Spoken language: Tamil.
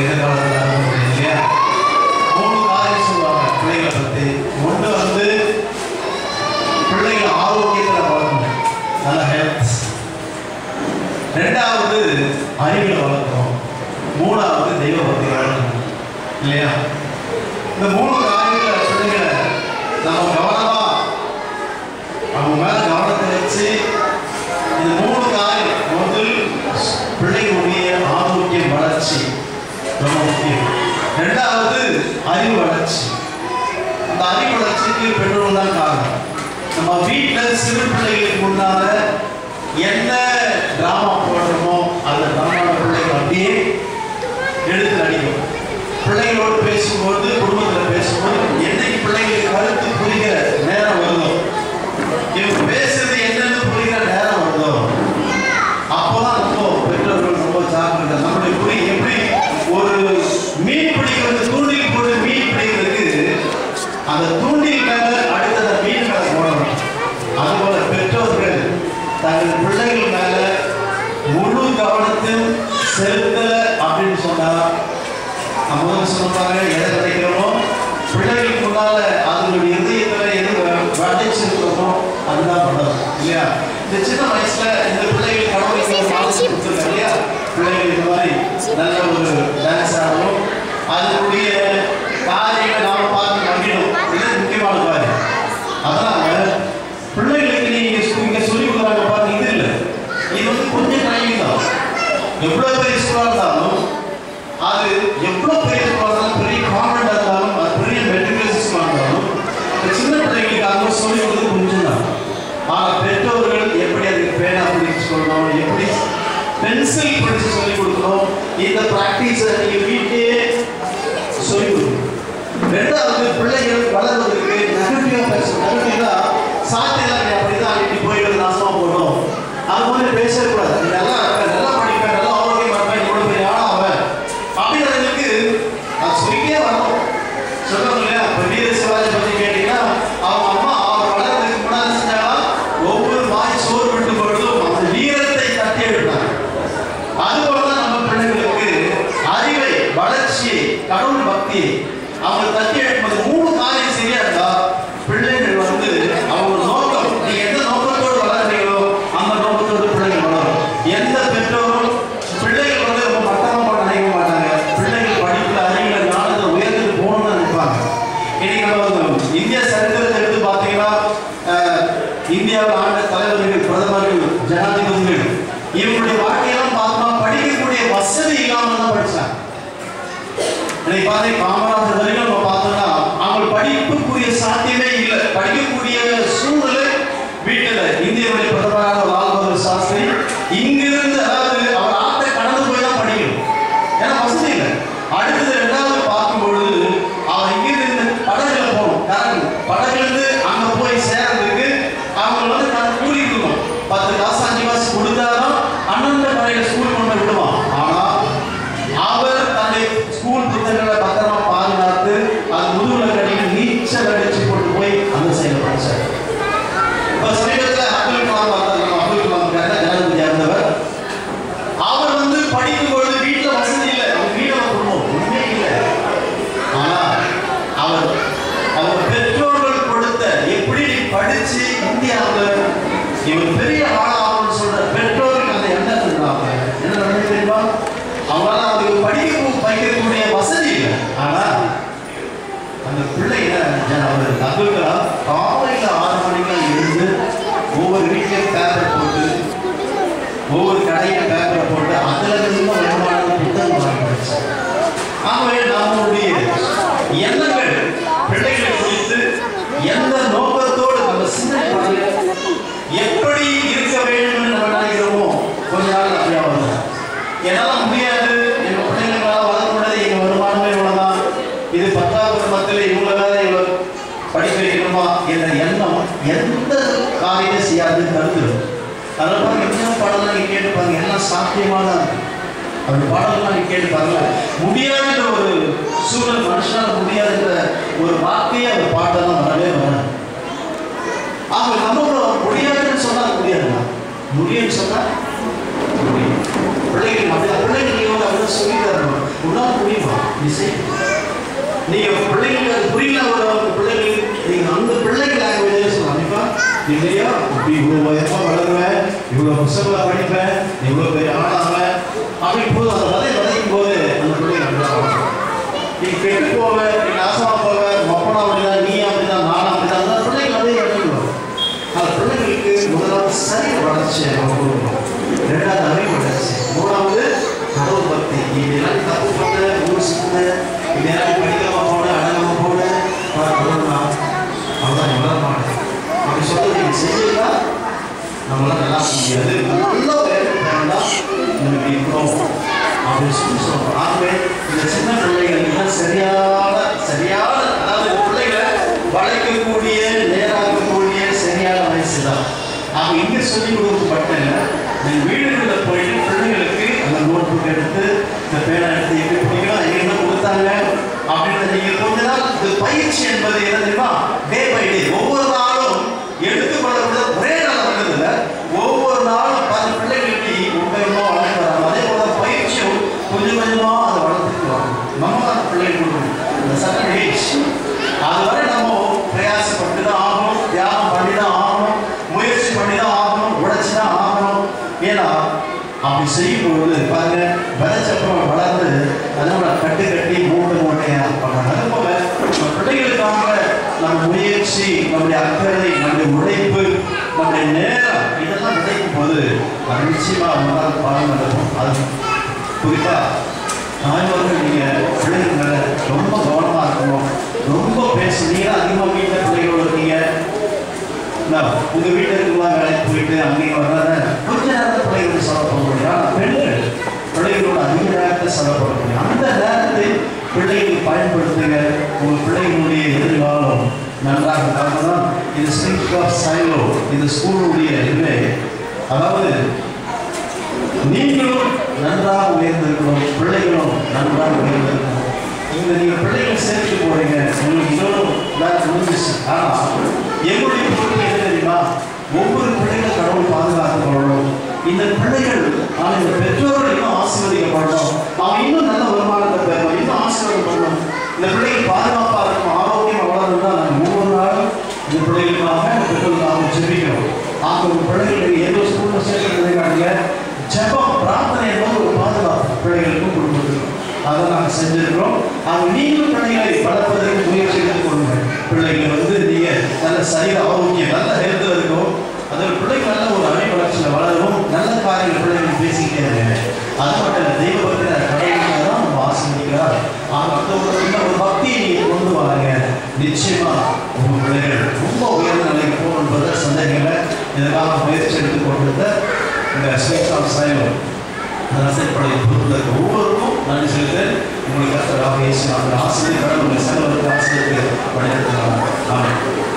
எதிர்காலத்தில் ஆக முடியும் இல்லையா மூணு காரியம் சொல்லுவாங்க பிள்ளைகளை பற்றி ஒன்று வந்து பிள்ளைகள் ஆரோக்கியத்தில் வளர்க்கணும் நல்ல ஹெல்த் ரெண்டாவது அறிவில் வளர்க்கணும் மூணாவது தெய்வ பக்தி வளர்க்கணும் இல்லையா இந்த மூணு காரியங்களை பிள்ளைகளை நம்ம கவனமா அவங்க மேல கவனத்தை வச்சு இந்த மூணு காரியம் முதல் பிள்ளைகளுடைய ஆரோக்கிய வளர்ச்சி ரொம்ப முக்கியம் ரெண்டாவது அறிவு வளர்ச்சி அந்த அறிவு வளர்ச்சிக்கு பெற்றோர் தான் காரணம் நம்ம வீட்டில் சிறு பிள்ளைகளுக்கு முன்னால என்ன டிராமா போடுறோமோ அந்த டிராமா பிள்ளைகள் அப்படியே எடுத்து நடிக்கும் பிள்ளைகளோடு பேசும்போது குடும்பத்தில் பேசும்போது என்னைக்கு பிள்ளைங்களுக்கு கருத்து புரிகிற நேரம் வருதோ இவங்க பேசுறது என்னன்னு புரிகிற நேரம் வருதோ அப்போதான் ரொம்ப பெற்றோர்கள் ரொம்ப ஜாக்கிரதை நம்மளுடைய புரி எப்படி ஒரு மீன் பிடிக்கிறது தூண்டில் போட்டு மீன் பிடிக்கிறதுக்கு அந்த தூண்டில் மேல அடுத்தத மீன் மேல போடணும் அதுபோல பெற்றோர்கள் தங்கள் பிள்ளைகள் மேல முழு கவனத்தையும் செலுத்தல அப்படின்னு சொன்னா நம்ம முதல்ல சொல்லுவாங்க எதை கிடைக்கிறோமோ பிள்ளைகளுக்கு முன்னால அதனுடைய இதயத்துல எது வடைச்சிருக்கிறோமோ அதுதான் பண்ணணும் இல்லையா இந்த சின்ன வயசுல இந்த பிள்ளைகள் கடவுளுக்கு ஒரு மாதிரி கொடுத்துருக்காங்க இல்லையா பிள்ளைகள் இந்த மாதிரி நல்ல ஒரு டான்ஸ் ஆடணும் அதனுடைய காரியங்களை நாம பார்த்து மகிழும் இது முக்கியமான காரியம் அதனால பிள்ளைகளுக்கு நீங்க சு- இங்க சொல்லி கொடுக்குறாங்க பாருங்க இது இல்லை இது வந்து கொஞ்சம் டைம் தான் எவ்வளவு பெரிய ஸ்கூலா இருந்தாலும் அது எவ்வளவு பெரிய ஸ்கூலா இருந்தாலும் பெரிய கான்வென்ட் இருந்தாலும் அது பெரிய மெட்ரிகுலர் சிஸ்டமா இருந்தாலும் இந்த சின்ன பிள்ளைங்களுக்கு அது சொல்லி கொடுத்து கொஞ்சம் தான் ஆனா பெற்றோர்கள் எப்படி அதுக்கு பேனா பிடிச்சு சொல்லணும் எப்படி பென்சில் பிடிச்சு சொல்லி கொடுக்கணும் இந்த பிராக்டிஸை நீங்க வீட்டிலேயே சொல்லி கொடுக்கணும் ரெண்டாவது பிள்ளைகள் வளர்வதற்கு நெகட்டிவா பேசணும் நெகட்டிவா சாத்தியம் அப்படிதான் இப்படி போயிடுறது நாசமா போடும் அது மாதிரி பேசக்கூடாது நீ நல்லா இருக்க நல்லா படிப்ப நல்லா ஆரோக்கியமா இருப்ப இவ்வளவு பெரிய ஆளா அவன் அப்படிங்கிறதுக்கு அது சொல்லிட்டே வரணும் சொல்லணும் இல்லையா இப்ப வீர சிவாஜி பத்தி கேட்டீங்கன்னா அவங்க அம்மா அவர் வளர்றதுக்கு முன்னாடி செஞ்சாங்கன்னா ஒவ்வொரு வாய் சோறு விட்டு பொழுதும் அந்த வீரத்தை தட்டி எடுத்தாங்க அதுபோலதான் நம்ம பிள்ளைகளுக்கு அறிவை வளர்ச்சியை கடவுள் பக்தியை அவங்க தட்டி எடுப்பது மூணு காரியம் சரியா இருந்தா பிள்ளைகள் வந்து அவங்க நோக்கம் நீங்க எந்த நோக்கத்தோடு வளர்றீங்களோ அந்த நோக்கத்தோடு பிள்ளைகள் வளரும் எந்த பெற்றோரும் பிள்ளைகள் வந்து ரொம்ப மட்டமா போட நினைக்க மாட்டாங்க பிள்ளைகள் படிப்புல அறிவுல ஞானத்தை உயர்ந்து போகணும்னு நினைப்பாங்க இன்னைக்கு நம்ம இந்திய சரித்திரத்தை எடுத்து பார்த்தீங்கன்னா அஹ், இந்தியாவில் ஆண்ட தலைவர்கள் பிரதமர்கள் ஜனாதிபதிகள் இவங்களுடைய வாழ்க்கையெல்லாம் பார்த்தோம்னா படிக்கக்கூடிய வசதி இல்லாம தான் படிச்சாங்க இன்னைக்கு பாத்தீங்க காமராஜர் வரைக்கும் நம்ம பார்த்தோம்னா அவங்க படிப்புக்குரிய சாத்தியமே இல்லை படிக்கக்கூடிய சூழ்நிலை வீட்டுல இந்தியாவுடைய பிரதமராக லால் பகதூர் சாஸ்திரி இங்கிருந்து அதாவது அவர் ஆட்டை கடந்து போய் தான் படிக்கணும் ஏன்னா வசதி இல்லை அடுத்தது ரெண்டாவது பார்க்கும் பொழுது அவர் இங்கிருந்து படகுல போகணும் கரண்ட் படகுல இருந்து அங்க போய் சேர்றதுக்கு அவங்க வந்து நான் கூலி கொடுக்கணும் பத்து காசு அஞ்சு காசு கொடுத்தாதான் அண்ணன் கரையில ஸ்கூல் கொண்டு விடுவான் ஆனா அவர் தன்னுடைய ஸ்கூல் புத்தகங்களை பத்திரமா பாதுகாத்து அது முதுகுல கட்டிட்டு நீச்சல் அடிச்சு கொண்டு போய் அந்த சைடு படிச்சார் இப்ப சமீபத்துல அப்துல் கலாம் பார்த்தார் நம்ம அப்துல் கலாம் இருக்காரு, ஜனாதிபதியா இருந்தவர் அவர் வந்து படிக்கும் பொழுது வீட்டுல வசதி இல்லை அவர் வீட குடும்பம் ஒண்ணுமே இல்லை ஆனா அவர் அவர் பெற்றோர்கள் கொடுத்த எப்படி நீ படிச்சு இந்தியாவுல இவன் பெரிய ஆளாகணும்னு சொல்ற பெற்றோர்கள் அந்த எண்ணம் இருந்தாங்க என்ன நடந்தது தெரியுமா அவங்களால அதுக்கு படிக்க வைக்கக்கூடிய வசதி இல்லை ஆனா அந்த பிள்ளைங்க அவர் அப்துல் கலாம் காலையில ஆறு மணிக்கு எழுந்து ஒவ்வொரு வீட்லயும் பேப்பர் போட்டு ஒவ்வொரு கடையில பேப்பரை போட்டு அதுல இருந்து வருமான புத்தகம் வாங்கி படிச்சார் ஆகவே நம்முடைய எண்ணங்கள் பிள்ளைகளை குறித்து எந்த நோக்கத்தோடு நம்ம சிந்தனை பண்ணி எப்படி இருக்க வேண்டும் என்று நம்ம நினைக்கிறோமோ கொஞ்ச நாள் அப்படியே வரும் என்னால முடியாது எங்க பிள்ளைங்களால வளர்க்க முடியாது எங்க வருமானமே இவ்வளவுதான் இது பத்தாவது குடும்பத்தில் இவங்க வேற இவ்வளவு படிக்க வைக்கணுமா என்ற எண்ணம் எந்த காரியத்தை செய்யாது கருத்து அதனால பாருங்க என்ன பாடலாம் நீங்க கேட்டு பாருங்க எல்லாம் சாத்தியமான அந்த பாடலாம் நீங்க கேட்டு பாருங்க முடியாதுன்ற ஒரு சூழல் மனுஷனால முடியாதுன்ற ஒரு வார்த்தையே அந்த பாட்டெல்லாம் வரவே வராது ஆக நம்ம முடியாதுன்னு சொன்னா அது முடியாதுண்ணா முடியும்னு சொன்னா முடியும் பிள்ளைகள் அப்படி பிள்ளைகள் நீங்க வந்து அப்படி சொல்லி தரணும் உன்னால முடியும் நீ செய் நீங்க பிள்ளைங்களுக்கு அது புரியல ஒரு அவங்க பிள்ளைங்களுக்கு நீங்க அந்த பிள்ளைங்க லாங்குவேஜ் சொல்லலாம் இப்ப நீ இல்லையா இப்படி இவ்வளவு உயரமா வளருவேன் இவ்வளவு புத்தகங்களை படிப்பேன் இவ்வளவு பெரிய ஆளாவேன் அப்படின் போது அந்த விதை விதைக்கும் போது அந்த பிள்ளைங்க அப்படிதான் வளரும். நீ கெட்டு போவ நீ நாசமா போவ மப்பனா அப்படிதான் நீ அப்படிதான் நானும் அப்படிதான் அந்த பிள்ளைங்க அதே இடத்துல வரும் அந்த பிள்ளைங்களுக்கு முதலாவது சரி வளர்ச்சி நம்ம கொடுக்கணும் ரெண்டாவது அறிவு வளர்ச்சி மூணாவது கடவுள் பக்தி இதெல்லாம் நீ தப்பு பண்ண ஊர் சுத்த இதெல்லாம் நீ படிக்காம போன அடங்காம போன அவ்வளோதான் நீ வளர மாட்டேன் அப்படி சொல்லி நீங்க செஞ்சீங்களா நம்மளால நல்லா முடியாது நல்ல வேலை வேண்டாம் நமக்கு இருக்கணும் அப்படின்னு சொல்லி சொல்றோம் ஆகவே இந்த சின்ன பிள்ளைகள் எல்லாம் சரியான சரியான அதாவது இந்த பிள்ளைகளை வளைக்கக்கூடிய நேராக்கக்கூடிய சரியான வயசு தான் அவங்க இங்க சொல்லி கொடுக்கப்பட்டல நீங்க வீடுகளில் போயிட்டு பிள்ளைங்களுக்கு அந்த நோட் புக் எடுத்து இந்த பேனா எடுத்து எப்படி பிடிக்கணும் அது என்ன கொடுத்தாங்க அப்படின்னு நீங்க கொஞ்ச நாள் இந்த பயிற்சி என்பது என்ன தெரியுமா டே பை டே ஒவ்வொரு நாளும் எடுத்துக்கொள்ளக்கூடிய ஒரே நாள் வந்ததில்ல ஒவ்வொரு நாளும் பல பிள்ளைகளுக்கு உண்மையுமோ வளர்ந்து வராங்க அதே போல பயிற்சியும் கொஞ்சம் கொஞ்சமா அதை வளர்த்துட்டு வரும் நம்ம அந்த பிள்ளைகளுக்கு இந்த சட்டன் ஏஜ் அதுவரை நம்ம பிரயாசப்பட்டு தான் ஆகணும் தியானம் பண்ணி தான் ஆகணும் முயற்சி பண்ணி தான் ஆகணும் உழைச்சி தான் ஆகணும் ஏன்னா அப்படி செய்யும்போது பாருங்க விதைச்சப்பறம் வளர்ந்து அதனால கட்டு கட்டி மூட்டை மூட்டையா பண்ணாங்க அதே போல நம்ம பிள்ளைகளுக்காக நம்ம முயற்சி நம்முடைய அக்கறை நம்முடைய உழைப்பு நம்முடைய நேரம் இதெல்லாம் விதைக்கும் போது அது நிச்சயமா அவங்களால பலன் நடக்கும் அது குறிப்பா தாய்மார்கள் நீங்க பிள்ளைங்க மேல ரொம்ப கவனமா இருக்கணும் ரொம்ப பேசுனீங்க அதிகமா வீட்டில் பிள்ளைகளோட இருக்கீங்க நான் உங்க வீட்டில் இருக்கலாம் வேலைக்கு போயிட்டு அங்கேயும் வர்றத கொஞ்ச நேரத்தில் பிள்ளைகளுக்கு செலவு பண்ண முடியும் ஆனால் பெண்கள் பிள்ளைகளோட அதிக நேரத்தை செலவு பண்ண முடியும் அந்த நேரத்தை பிள்ளைகளுக்கு பயன்படுத்துங்க உங்க பிள்ளைகளுடைய எதிர்காலம் நன்றாக இருக்காங்க தான் இது ஸ்ட்ரிக் ஆஃப் சைலோ இது ஸ்கூலுடைய இதுவே அதாவது நீங்களும் நன்றாக உயர்ந்திருக்கணும் பிள்ளைகளும் நன்றாக உயர்ந்திருக்கணும் இங்க நீங்க பிள்ளைகள் சேர்த்து போறீங்க உங்களுக்கு இன்னொரு வேலை முடிஞ்சிச்சு ஆனா எங்களுடைய பொறுப்பு என்ன தெரியுமா ஒவ்வொரு பிள்ளைகளும் கடவுள் பாதுகாத்து கொள்ளணும் இந்த பிள்ளைகள் ஆனா இந்த பெற்றோர்கள் இன்னும் ஆசீர்வதிக்கப்படணும் அவன் இன்னும் நல்ல வருமானத்தை பெறணும் இன்னும் ஆசீர்வாதம் பண்ணணும் இந்த பிள்ளைகள் பாதுகாப்பா இருக்கும் ஆரோக்கியமா வளரணும் தான் நாங்கள் ஒவ்வொரு நாளும் இந்த பிள்ளைகளுக்காக இந்த பெற்றோர்களுக்காக ஜெபிக்கிறோம் ஆக உங்க பிள்ளைகளுக்கு எந்த ஸ்கூல்ல சேர்க்கறதுக்காக ஜெபம் பிரார்த்தனை என்பது ஒரு பாதுகாப்பு பிள்ளைகளுக்கும் குடும்பத்துக்கும் அதை நாங்கள் செஞ்சிருக்கிறோம் அவங்க நீங்களும் பிள்ளைகளை வளர்ப்பதற்கு முயற்சி எடுத்துக்கொள்ளுங்க பிள்ளைகள் வந்து நீங்க நல்ல சரீர ஆரோக்கியம் நல்ல ஹெல்த்தில் இருக்கும் அதில் பிள்ளைகள் நல்ல ஒரு அணை வளர்ச்சியில் வளரும் நல்ல காரியங்கள் பிள்ளைகள் பேசிக்கிட்டே இருங்க அது மட்டும் இல்லை தெய்வ பக்தியில் கடவுளுக்காக தான் நம்ம ஆசீர்வதிக்கிறார் ஆக அந்த ஒரு இந்த ஒரு பக்தியை நீங்கள் கொண்டு வாங்க நிச்சயமா உங்க பிள்ளைகள் ரொம்ப உயர்ந்த நிலைக்கு போகும் என்பதை சந்தேகம் இல்லை இதற்காக முயற்சி எடுத்துக் கொண்டிருந்த இந்த ஸ்வீட் ஆஃப் சைலம் ரசப்படைய பொருளுக்கு ஒவ்வொருக்கும் நன்றி செலுத்த உங்களுக்கு கர்த்தராக இயேசு அந்த ஆசிரியர் கடவுள் செலவுக்கு ஆசிரியருக்கு வழிநடத்துகிறார் ஆமாம்